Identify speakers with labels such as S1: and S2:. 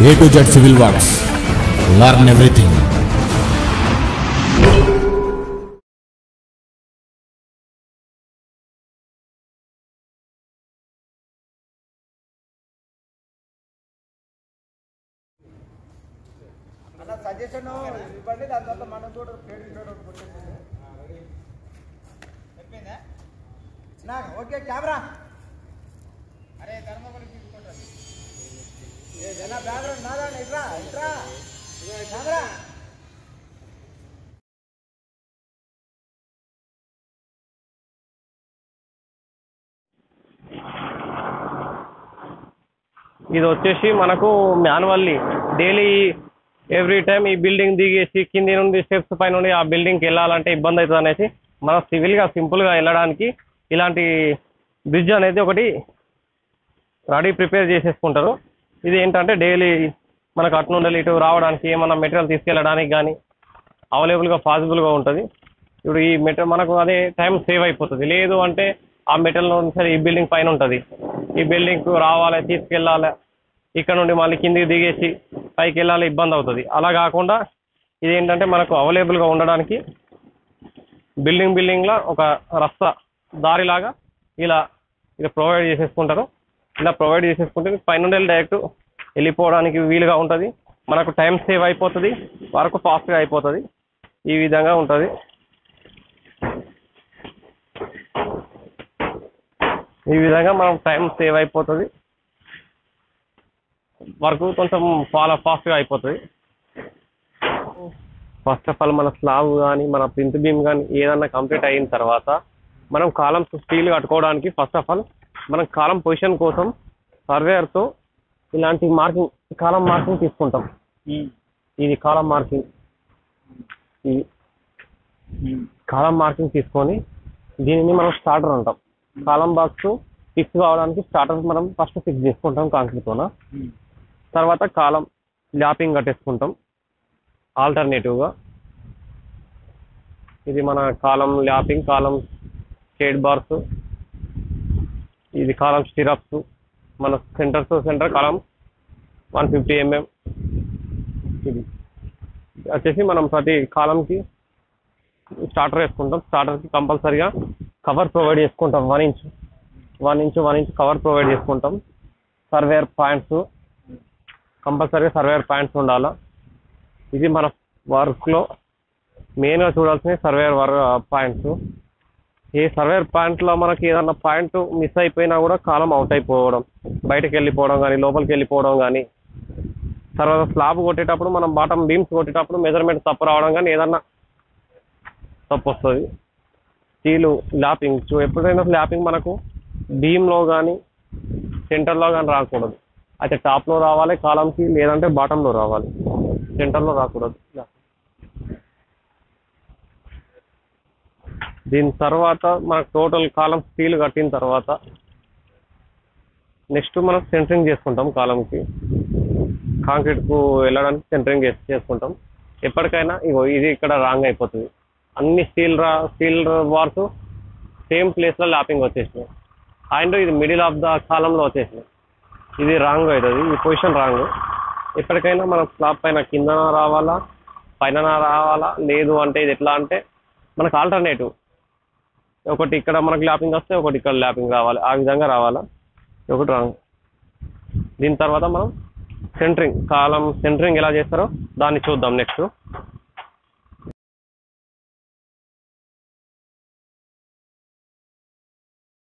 S1: A to Z Civil Works. Learn everything.
S2: అన్న suggestion ఇవ్వండి దాని తర్వాత మనం కూడా పేరు పేరు కొట్టేసి చెప్పిందా నా ఓకే కెమెరా అరే ధర్మపల్లి తీసుకుంటారు ఏ జనా బ్యాక్గ్రౌండ్ నాదా ఇట్రా ఇట్రా కెమెరా
S3: ఇది వచ్చేసి మనకు మాన్యువల్లీ డైలీ ఎవ్రీ టైం ఈ బిల్డింగ్ దిగేసి కింది నుండి స్టెప్స్ పై నుండి ఆ బిల్డింగ్కి వెళ్ళాలంటే ఇబ్బంది అవుతుంది అనేసి మనం సివిల్గా సింపుల్గా వెళ్ళడానికి ఇలాంటి బ్రిడ్జ్ అనేది ఒకటి రెడీ ప్రిపేర్ చేసేసుకుంటారు ఇది ఏంటంటే డైలీ మనకు అటు నుండి ఇటు రావడానికి ఏమన్నా మెటీరియల్ తీసుకెళ్ళడానికి కానీ అవైలబుల్గా పాసిబుల్గా ఉంటుంది ఇప్పుడు ఈ మెటీరియల్ మనకు అదే టైం సేవ్ అయిపోతుంది లేదు అంటే ఆ మెటీరియల్ సరే ఈ బిల్డింగ్ పైన ఉంటుంది ఈ బిల్డింగ్ రావాలి తీసుకెళ్ళాలి ఇక్కడ నుండి మళ్ళీ కిందికి దిగేసి పైకి వెళ్ళాలి ఇబ్బంది అవుతుంది అలా కాకుండా ఇది ఏంటంటే మనకు అవైలబుల్గా ఉండడానికి బిల్డింగ్ బిల్డింగ్లో ఒక రస్తా దారిలాగా ఇలా ఇలా ప్రొవైడ్ చేసేసుకుంటారు ఇలా ప్రొవైడ్ చేసేసుకుంటే పైన నుండి డైరెక్ట్ వెళ్ళిపోవడానికి వీలుగా ఉంటుంది మనకు టైం సేవ్ అయిపోతుంది వర్క్ ఫాస్ట్గా అయిపోతుంది ఈ విధంగా ఉంటుంది ఈ విధంగా మనం టైం సేవ్ అయిపోతుంది వర్క్ కొంచెం చాలా ఫాస్ట్గా అయిపోతుంది ఫస్ట్ ఆఫ్ ఆల్ మన స్లాబ్ కానీ మన ప్రింట్ బీమ్ కానీ ఏదన్నా కంప్లీట్ అయిన తర్వాత మనం కాలం స్టీల్ కట్టుకోవడానికి ఫస్ట్ ఆఫ్ ఆల్ మనం కాలం పొజిషన్ కోసం సర్వేయర్తో ఇలాంటి మార్కింగ్ కాలం మార్కింగ్ తీసుకుంటాం ఇది కాలం మార్కింగ్ ఇది కాలం మార్కింగ్ తీసుకొని దీనిని మనం స్టార్టర్ అంటాం కాలం బాక్స్ ఫిక్స్ కావడానికి స్టార్టర్ మనం ఫస్ట్ ఫిక్స్ చేసుకుంటాం కాంక్రీట్తోన తర్వాత కాలం ల్యాపింగ్ కట్టేసుకుంటాం ఆల్టర్నేటివ్గా ఇది మన column lapping column shade bars ఇది కాలం స్టిరప్స్ మన centre to centre column one fifty mm ఇది వచ్చేసి మనం ప్రతి కాలంకి స్టార్టర్ వేసుకుంటాం స్టార్టర్కి కంపల్సరీగా కవర్ ప్రొవైడ్ చేసుకుంటాం one inch one inch one inch cover provide చేసుకుంటాం సర్వేర్ పాయింట్స్ కంపల్సరీగా సర్వేర్ పాయింట్స్ ఉండాలా ఇది మన వర్క్లో మెయిన్గా చూడాల్సిన సర్వేర్ వర్ పాయింట్స్ ఈ సర్వేర్ పాయింట్లో మనకి ఏదన్నా పాయింట్ మిస్ అయిపోయినా కూడా కాలం అవుట్ అయిపోవడం బయటకు వెళ్ళిపోవడం కానీ లోపలికి వెళ్ళిపోవడం కానీ తర్వాత స్లాబ్ కొట్టేటప్పుడు మనం బాటమ్ బీమ్స్ కొట్టేటప్పుడు మెజర్మెంట్ తప్పు రావడం కానీ ఏదన్నా తప్పు వస్తుంది స్టీలు ల్యాపింగ్ చూ ఎప్పుడైనా ల్యాపింగ్ మనకు బీమ్లో కానీ సెంటర్లో కానీ రాకూడదు అయితే టాప్లో రావాలి కాలంకి లేదంటే బాటంలో రావాలి సెంటర్లో రాకూడదు దీని తర్వాత మనకు టోటల్ కాలం స్టీల్ కట్టిన తర్వాత నెక్స్ట్ మనం సెంటరింగ్ చేసుకుంటాం కాలంకి కాంక్రీట్కు వెళ్ళడానికి సెంటరింగ్ చేసి చేసుకుంటాం ఎప్పటికైనా ఇగో ఇది ఇక్కడ రాంగ్ అయిపోతుంది అన్ని స్టీల్ రా స్టీల్ బార్స్ సేమ్ ప్లేస్లో ల్యాపింగ్ వచ్చేసినాయి అండ్ ఇది మిడిల్ ఆఫ్ ద కాలంలో వచ్చేసినాయి ఇది రాంగ్ అవుతుంది ఈ పొజిషన్ రాంగ్ ఎప్పటికైనా మనం స్లాబ్ పైన కిందన రావాలా పైన రావాలా లేదు అంటే ఇది ఎట్లా అంటే మనకు ఆల్టర్నేటివ్ ఒకటి ఇక్కడ మనకు ల్యాపింగ్ వస్తే ఒకటి ఇక్కడ ల్యాపింగ్ రావాలి ఆ విధంగా రావాలా ఇది ఒకటి రాంగ్ దీని తర్వాత మనం సెంటరింగ్ కాలం సెంటరింగ్ ఎలా చేస్తారో దాన్ని చూద్దాం నెక్స్ట్